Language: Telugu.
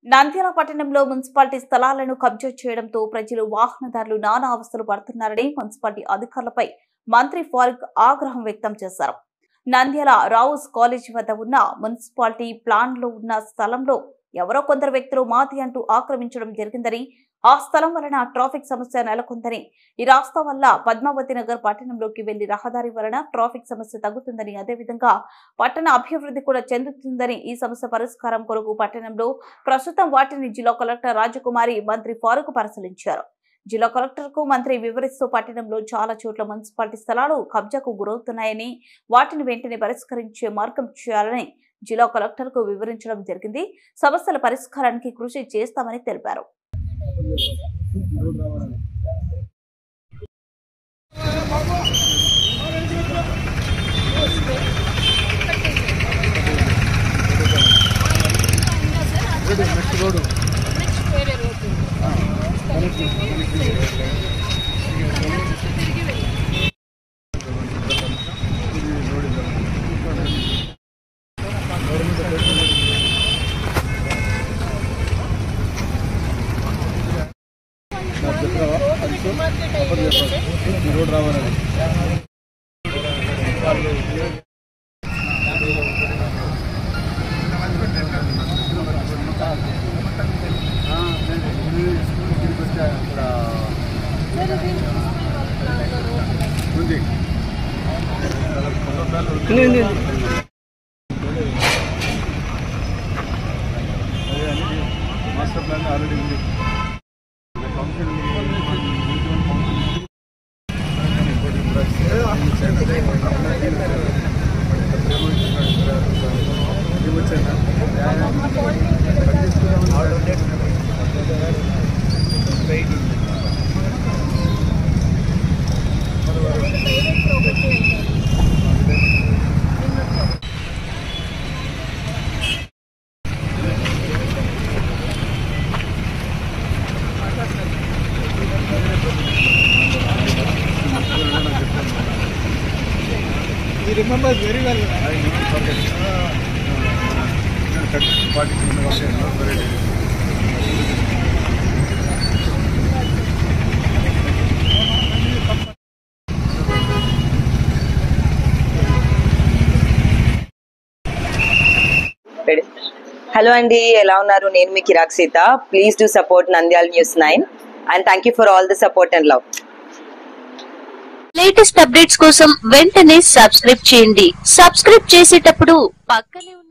నంద్యాల పట్టణంలో మున్సిపాలిటీ స్థలాలను కబ్జా చేయడంతో ప్రజలు వాహనదారులు నానా అవస్థలు పడుతున్నారని మున్సిపాలిటీ అధికారులపై మంత్రి ఫారూక్ ఆగ్రహం వ్యక్తం చేశారు నంద్యాల రావుస్ కాలేజ్ వద్ద ఉన్న మున్సిపాలిటీ ప్లాన్ లో ఉన్న స్థలంలో ఎవరో కొందరు వ్యక్తులు మాది అంటూ ఆక్రమించడం జరిగిందని ఆ స్థలం వలన ట్రాఫిక్ సమస్య నెలకొందని ఈ రాస్తా వల్ల పద్మావతి నగర్ పట్టణంలోకి వెళ్లి రహదారి వలన ట్రాఫిక్ సమస్య తగ్గుతుందని అదేవిధంగా పట్టణ అభివృద్ధి కూడా చెందుతుందని ఈ సమస్య పరిష్కారం కొరకు పట్టణంలో ప్రస్తుతం వాటిని జిల్లా కలెక్టర్ రాజకుమారి మంత్రి ఫారూక్ పరిశీలించారు జిల్లా కలెక్టర్ కు మంత్రి వివరిస్తూ పట్టణంలో చాలా చోట్ల మున్సిపాలిటీ స్థలాలు కబ్జాకు గురవుతున్నాయని వాటిని వెంటనే పరిష్కరించే మార్గం చేయాలని జిల్లా కలెక్టర్ కు వివరించడం జరిగింది సమస్యల పరిష్కారానికి కృషి చేస్తామని తెలిపారు రోడ్ రావాలని ఉంది అదే అనేది మాస్టర్ ప్లాన్ ఆల్రెడీ ఉంది council He remembers very well. I never forget. Party very hello అండి ఎలా ఉన్నారు నేను మీ Kirak Seetha please do support Nandyala news nine and thank you for all the support and love latest updates కోసం వెంటనే సబ్స్క్రైబ్ చేయండి సబ్స్క్రైబ్ చేసేటప్పుడు పక్కనే ఉన్న